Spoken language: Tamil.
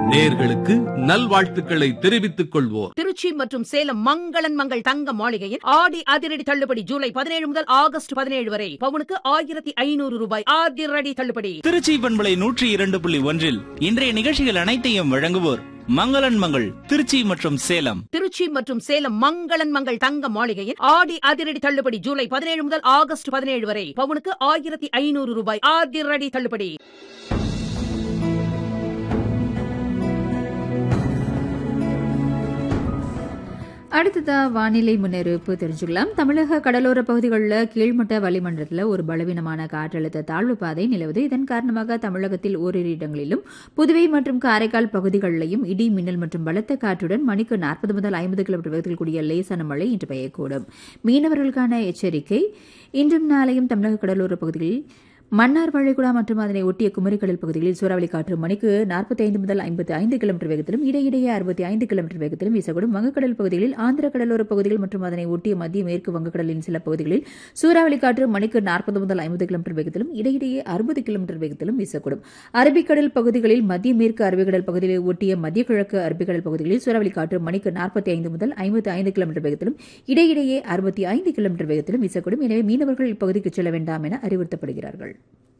நேர்களுக்கு நல்வாழ்த்துக்களை தெரிவித்துக் கொள்வோர் திருச்சி மற்றும் சேலம் மங்களன் மங்கள் தங்க மாளிகையில் ஆடி அதிரடி தள்ளுபடி ஜூலை பதினேழு முதல் ஆகஸ்ட் பதினேழு வரை பவுனுக்கு ஆயிரத்தி ஐநூறு ரூபாய் அதிரடி தள்ளுபடி திருச்சி பண்பலை நூற்றி இரண்டு புள்ளி ஒன்றில் இன்றைய நிகழ்ச்சிகள் அனைத்தையும் வழங்குவோர் மங்களன் மங்கள் திருச்சி மற்றும் சேலம் திருச்சி மற்றும் சேலம் மங்களன் மங்கள் தங்க மாளிகையில் ஆடி அதிரடி தள்ளுபடி ஜூலை பதினேழு முதல் ஆகஸ்ட் பதினேழு வரை பவுனுக்கு ஆயிரத்தி ஐநூறு ரூபாய் அதிரடி தள்ளுபடி அடுத்ததா வானிலை முன்னறிவிப்பு தெரிஞ்சுக்கலாம் தமிழக கடலோர பகுதிகளில் கீழ்மட்ட வளிமண்டலத்தில் ஒரு பலவீனமான காற்றழுத்த தாழ்வு பாதை நிலவுது இதன் காரணமாக தமிழகத்தில் ஓரிரு இடங்களிலும் புதுவை மற்றும் காரைக்கால் பகுதிகளிலும் இடி மின்னல் மற்றும் பலத்த காற்றுடன் மணிக்கு நாற்பது முதல் ஐம்பது கிலோமீட்டர் வேகத்தில் கூடிய லேசான மழை இன்று பெய்யக்கூடும் மீனவர்களுக்கான எச்சரிக்கை இன்றும் நாளையும் தமிழக கடலோர பகுதிகளில் மன்னார் வளைகுடா மற்றும் அதனை ஒட்டிய குமரிக்கடல் பகுதிகளில் சூறாவளி காற்று மணிக்கு நாற்பத்தி ஐந்து முதல் ஐம்பத்தி ஐந்து கிலோமீட்டர் வேகத்திலும் இடையிடையே அறுபத்தி ஐந்து கிலோமீட்டர் வேகத்திலும் வீசக்கூடும் வங்கக்கடல் பகுதிகளில் ஆந்திர கடலோர பகுதிகள் மற்றும் அதனை ஒட்டிய மத்திய மேற்கு வங்கக்கடலின் சில பகுதிகளில் சூறாவளி காற்று மணிக்கு நாற்பது முதல் ஐம்பது கிலோமீட்டர் வேகத்திலும் இடையிடையே அறுபது கிலோமீட்டர் வேகத்திலும் வீசக்கூடும் அரபிக்கடல் பகுதிகளில் மத்திய மேற்கு அரபிக்கடல் பகுதிகளை ஒட்டிய மத்திய கிழக்கு அரபிக்கடல் பகுதிகளில் சூறாவளி காற்று மணிக்கு நாற்பத்தி ஐந்து முதல் ஐம்பத்தி ஐந்து கிலோமீட்டர் வேகத்திலும் இடையிடையே அறுபத்தி ஐந்து கிலோமீட்டர் வேகத்திலும் வீசக்கூடும் எனவே மீனவர்கள் இப்பகுதிக்கு செல்ல வேண்டாம் என அறிவுறுத்தப்படுகிறார்கள்